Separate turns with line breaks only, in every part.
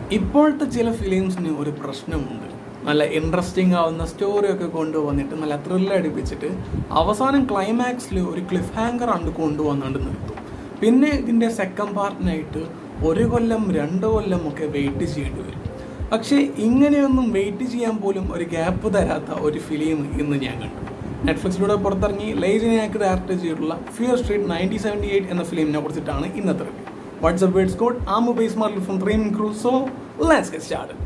ഇപ്പോഴത്തെ ചില ഫിലിംസിന് ഒരു പ്രശ്നമുണ്ട് നല്ല ഇൻട്രസ്റ്റിംഗ് ആവുന്ന സ്റ്റോറിയൊക്കെ കൊണ്ടുവന്നിട്ട് നല്ല ത്രില്ല് അടിപ്പിച്ചിട്ട് അവസാനം ക്ലൈമാക്സിൽ ഒരു ക്ലിഫ് ഹാങ്കർ ആണ് കൊണ്ടുവന്നുകൊണ്ട് നിർത്തും പിന്നെ ഇതിൻ്റെ സെക്കൻഡ് പാർട്ടിനായിട്ട് ഒരു കൊല്ലം രണ്ട് കൊല്ലം ഒക്കെ വെയിറ്റ് ചെയ്യേണ്ടി വരും പക്ഷേ ഇങ്ങനെയൊന്നും വെയിറ്റ് ചെയ്യാൻ പോലും ഒരു ഗ്യാപ്പ് തരാത്ത ഒരു ഫിലിം ഇന്ന് ഞാൻ കണ്ടു നെറ്റ്ഫ്ലിക്സിലൂടെ പുറത്തിറങ്ങി ലൈജനിയാക്ക് ഡയറക്റ്റ് ചെയ്തിട്ടുള്ള fear street nineteen seventy eight എന്ന ഫിലിമിനെ കുറിച്ചിട്ടാണ് ഇന്നത്തെ റിവ്യൂ വാട്സ്ആപ്പ് വേർഡ്സ് കോഡ് ആമു base Marley from three crew so let's get started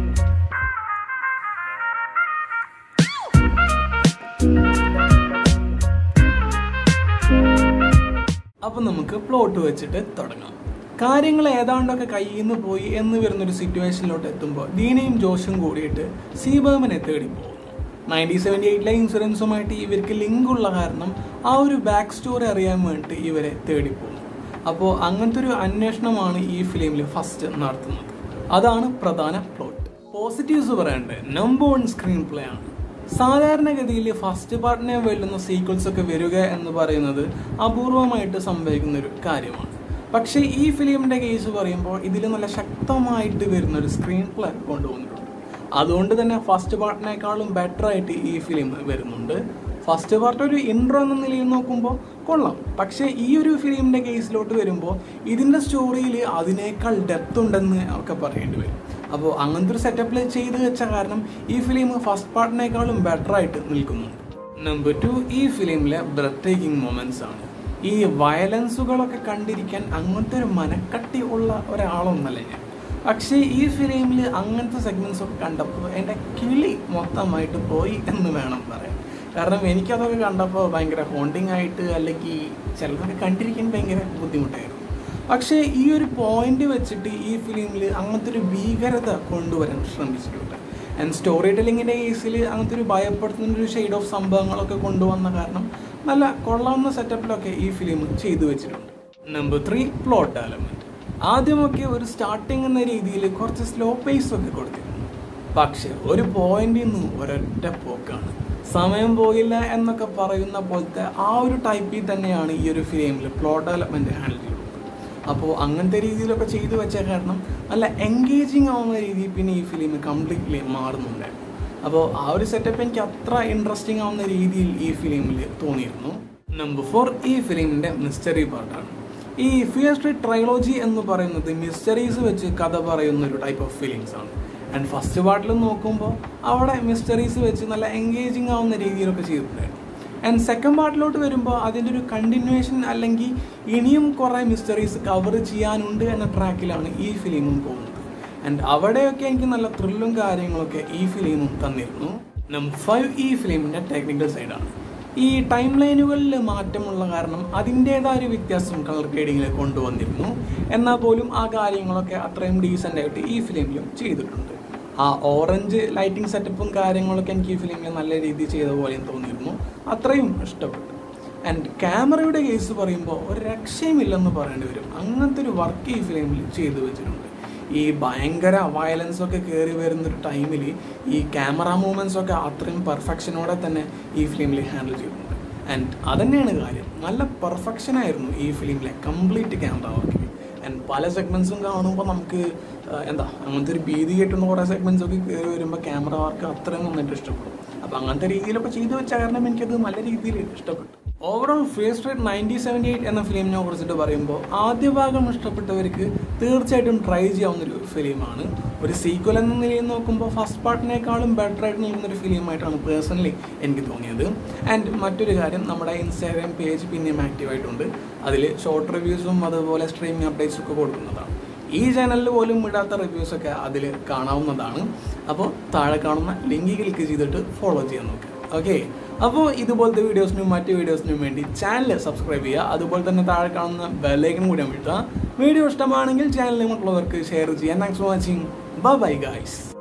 അപ്പം നമുക്ക് പ്ലോട്ട് വെച്ചിട്ട് തുടങ്ങാം കാര്യങ്ങൾ ഏതാണ്ടൊക്കെ കയ്യിൽ നിന്ന് പോയി എന്ന് വരുന്നൊരു സിറ്റുവേഷനിലോട്ട് എത്തുമ്പോൾ ദീനയും ജോഷും കൂടിയിട്ട് സീബാമിനെ തേടി പോകുന്നു നയൻറ്റീൻ സെവൻറ്റി എയ്റ്റിലെ ഇൻഷുറൻസുമായിട്ട് ഇവർക്ക് ലിങ്ക് ഉള്ള കാരണം ആ ഒരു ബാക്ക് സ്റ്റോറി അറിയാൻ വേണ്ടിയിട്ട് ഇവരെ തേടി പോകുന്നു അപ്പോൾ അങ്ങനത്തെ ഒരു അന്വേഷണമാണ് ഈ ഫിലിമിൽ ഫസ്റ്റ് നടത്തുന്നത് അതാണ് പ്രധാന പ്ലോട്ട് പോസിറ്റീവ്സ് പറയേണ്ടത് നമ്പർ വൺ സ്ക്രീൻ പ്ലേ ആണ് സാധാരണഗതിയിൽ ഫസ്റ്റ് പാർട്ടിനെ വെല്ലുന്ന സീക്വൽസ് ഒക്കെ വരിക എന്ന് പറയുന്നത് അപൂർവമായിട്ട് സംഭവിക്കുന്ന ഒരു കാര്യമാണ് പക്ഷേ ഈ ഫിലിമിന്റെ കേസ് പറയുമ്പോൾ ഇതിൽ നല്ല ശക്തമായിട്ട് വരുന്ന ഒരു സ്ക്രീൻ പ്ലേ കൊണ്ടുവന്നിട്ടുണ്ട് അതുകൊണ്ട് തന്നെ ഫസ്റ്റ് പാർട്ടിനേക്കാളും ബെറ്റർ ആയിട്ട് ഈ ഫിലിം വരുന്നുണ്ട് ഫസ്റ്റ് പാർട്ട് ഒരു ഇൻട്രോ എന്ന നിലയിൽ നോക്കുമ്പോൾ കൊള്ളാം പക്ഷേ ഈ ഒരു ഫിലിമിന്റെ കേസിലോട്ട് വരുമ്പോൾ ഇതിന്റെ സ്റ്റോറിയിൽ അതിനേക്കാൾ ഡെപ്ത് ഉണ്ടെന്ന് ഒക്കെ പറയേണ്ടി വരും അപ്പോൾ അങ്ങനത്തെ ഒരു സെറ്റപ്പിൽ ചെയ്ത് വെച്ച കാരണം ഈ ഫിലിം ഫസ്റ്റ് പാർട്ടിനേക്കാളും ബെറ്റർ ആയിട്ട് നിൽക്കുന്നുണ്ട് നമ്പർ ടു ഈ ഫിലിമിലെ ബ്രത്ത് ടേക്കിംഗ് മൊമെന്റ്സ് ആണ് ഈ വയലൻസുകളൊക്കെ കണ്ടിരിക്കാൻ അങ്ങനത്തെ ഒരു മനക്കട്ടി ഉള്ള ഒരാളൊന്നല്ല ഞാൻ പക്ഷേ ഈ ഫിലിമിൽ അങ്ങനത്തെ സെഗ്മെന്റ്സ് ഒക്കെ കണ്ടപ്പോൾ എൻ്റെ കിളി മൊത്തമായിട്ട് പോയി എന്ന് വേണം പറയാൻ കാരണം എനിക്കതൊക്കെ കണ്ടപ്പോൾ ഭയങ്കര ഹോണ്ടിങ് ആയിട്ട് അല്ലെങ്കിൽ ചിലതൊക്കെ കണ്ടിരിക്കാൻ ഭയങ്കര ബുദ്ധിമുട്ടായിരുന്നു പക്ഷേ ഈ ഒരു പോയിന്റ് വെച്ചിട്ട് ഈ ഫിലിമിൽ അങ്ങനത്തെ ഒരു ഭീകരത കൊണ്ടുവരാൻ ശ്രമിച്ചിട്ടുണ്ട് ആൻഡ് സ്റ്റോറി ടെല്ലിങ്ങിൻ്റെ കേസിൽ അങ്ങനത്തെ ഒരു ഭയപ്പെടുത്തുന്ന ഒരു ഷെയ്ഡ് ഓഫ് സംഭവങ്ങളൊക്കെ കൊണ്ടുവന്ന കാരണം നല്ല കൊള്ളാവുന്ന സെറ്റപ്പിലൊക്കെ ഈ ഫിലിം ചെയ്തു വെച്ചിട്ടുണ്ട് നമ്പർ ത്രീ പ്ലോട്ട് ഡെവലപ്മെൻറ്റ് ആദ്യമൊക്കെ ഒരു സ്റ്റാർട്ടിങ് എന്ന രീതിയിൽ കുറച്ച് സ്ലോ പേസ് ഒക്കെ കൊടുത്തിരുന്നു പക്ഷെ ഒരു പോയിന്റിൽ നിന്ന് ഒരൊറ്റ പോക്കാണ് സമയം പോയില്ല എന്നൊക്കെ പറയുന്ന പോലത്തെ ആ ഒരു ടൈപ്പിൽ തന്നെയാണ് ഈ ഒരു ഫിലിമിൽ പ്ലോട്ട് ഡെവലപ്മെൻറ്റ് ഹാൻഡിൽ ചെയ്യുന്നത് അപ്പോൾ അങ്ങനത്തെ രീതിയിലൊക്കെ ചെയ്തു വെച്ച കാരണം നല്ല എൻഗേജിങ് ആവുന്ന രീതിയിൽ പിന്നെ ഈ ഫിലിം കംപ്ലീറ്റ്ലി മാറുന്നുണ്ടായിരുന്നു അപ്പോൾ ആ ഒരു സെറ്റപ്പ് എനിക്ക് അത്ര ഇൻട്രസ്റ്റിംഗ് ആവുന്ന രീതിയിൽ ഈ ഫിലിമിൽ തോന്നിയിരുന്നു നമ്പർ ഫോർ ഈ ഫിലിമിൻ്റെ മിസ്റ്ററി പാർട്ടാണ് ഈ ഫിയർ സ്ട്രീറ്റ് ട്രൈലോജി എന്ന് പറയുന്നത് മിസ്റ്ററീസ് വെച്ച് കഥ പറയുന്ന ഒരു ടൈപ്പ് ഓഫ് ഫിലിംസ് ആണ് ആൻഡ് ഫസ്റ്റ് പാർട്ടിൽ നോക്കുമ്പോൾ അവിടെ മിസ്റ്ററീസ് വെച്ച് നല്ല എൻഗേജിങ് ആവുന്ന രീതിയിലൊക്കെ ചെയ്തിട്ടുണ്ടായിരുന്നു ആൻഡ് സെക്കൻഡ് പാർട്ടിലോട്ട് വരുമ്പോൾ അതിൻ്റെ ഒരു കണ്ടിന്യൂവേഷൻ അല്ലെങ്കിൽ ഇനിയും കുറേ മിസ്റ്ററീസ് കവർ ചെയ്യാനുണ്ട് എന്ന ട്രാക്കിലാണ് ഈ ഫിലിമും പോകുന്നത് ആൻഡ് അവിടെയൊക്കെ എനിക്ക് നല്ല ത്രില്ലും കാര്യങ്ങളൊക്കെ ഈ ഫിലിമും തന്നിരുന്നു നമ്പർ ഫൈവ് ഈ ഫിലിമിൻ്റെ ടെക്നിക്കൽ സൈഡാണ് ഈ ടൈം ലൈനുകളിൽ മാറ്റമുള്ള കാരണം അതിൻ്റേതായ ഒരു വ്യത്യാസം കളർ ഗ്രേഡിങ്ങിൽ കൊണ്ടുവന്നിരുന്നു എന്നാൽ പോലും ആ കാര്യങ്ങളൊക്കെ അത്രയും ഡീസൻ്റ് ആയിട്ട് ഈ ഫിലിമിലും ചെയ്തിട്ടുണ്ട് ആ ഓറഞ്ച് ലൈറ്റിംഗ് സെറ്റപ്പും കാര്യങ്ങളൊക്കെ എനിക്ക് ഈ ഫിലിമിൽ നല്ല രീതിയിൽ ചെയ്ത പോലെയും തോന്നിയിരുന്നു അത്രയും ഇഷ്ടപ്പെട്ടു ആൻഡ് ക്യാമറയുടെ കേസ് പറയുമ്പോൾ ഒരു രക്ഷയുമില്ലെന്ന് പറയേണ്ടി വരും അങ്ങനത്തെ ഒരു വർക്ക് ഈ ഫിലിമിൽ ചെയ്തു വെച്ചിട്ടുണ്ട് ഈ ഭയങ്കര വയലൻസ് ഒക്കെ കയറി വരുന്നൊരു ടൈമിൽ ഈ ക്യാമറ മൂവ്മെൻറ്റ്സ് ഒക്കെ അത്രയും പെർഫെക്ഷനോടെ തന്നെ ഈ ഫിലിമിൽ ഹാൻഡിൽ ചെയ്തിട്ടുണ്ട് ആൻഡ് അതന്നെയാണ് കാര്യം നല്ല പെർഫെക്ഷൻ ആയിരുന്നു ഈ ഫിലിമിലെ കംപ്ലീറ്റ് ക്യാമറ വർക്ക് ആൻഡ് പല സെഗ്മെൻസും കാണുമ്പോൾ നമുക്ക് എന്താ അങ്ങനത്തെ ഒരു ഭീതി കെട്ടുന്ന കുറേ സെഗ്മെൻറ്റ്സ് ഒക്കെ കയറി വരുമ്പോൾ ക്യാമറ വർക്ക് അത്രയും നന്നായിട്ട് ഇഷ്ടപ്പെടും അപ്പോൾ അങ്ങനത്തെ രീതിയിലൊക്കെ ചെയ്തു വെച്ച കാരണം എനിക്കത് നല്ല രീതിയിൽ ഇഷ്ടപ്പെട്ടു overall fear street nineteen seventy eight എന്ന ഫിലിമിനെ കുറിച്ചിട്ട് പറയുമ്പോൾ ആദ്യ ഭാഗം ഇഷ്ടപ്പെട്ടവർക്ക് തീർച്ചയായിട്ടും ട്രൈ ചെയ്യാവുന്നൊരു ഫിലിമാണ് ഒരു സീക്വൽ എന്ന നിലയിൽ നോക്കുമ്പോൾ ഫസ്റ്റ് പാർട്ടിനേക്കാളും ബെറ്റർ ആയിട്ട് നിൽക്കുന്നൊരു ഫിലിമായിട്ടാണ് പേഴ്സണലി എനിക്ക് തോന്നിയത് ആൻഡ് മറ്റൊരു കാര്യം നമ്മുടെ ഇൻസ്റ്റാഗ്രാം പേജ് പിന്നെയും ആക്റ്റീവ് ആയിട്ടുണ്ട് അതിൽ ഷോർട്ട് റിവ്യൂസും അതുപോലെ സ്ട്രീമിംഗ് അപ്ഡേറ്റ്സും ഒക്കെ കൊടുക്കുന്നതാണ് ഈ ചാനലിൽ പോലും ഇടാത്ത റിവ്യൂസൊക്കെ അതിൽ കാണാവുന്നതാണ് അപ്പോൾ താഴെ കാണുന്ന ലിങ്ക് ക്ലിക്ക് ചെയ്തിട്ട് ഫോളോ ചെയ്യാൻ നോക്കുക ഓക്കെ അപ്പോൾ ഇതുപോലത്തെ വീഡിയോസിനും മറ്റ് വീഡിയോസിനും വേണ്ടി ചാനൽ സബ്സ്ക്രൈബ് ചെയ്യുക അതുപോലെ തന്നെ താഴെ കാണുന്ന ബെല്ലൈക്കൺ കൂടി അമിട്ടുക വീഡിയോ ഇഷ്ടമാണെങ്കിൽ ചാനൽ മറ്റുള്ളവർക്ക് ഷെയർ ചെയ്യാൻ thanks for watching bye guys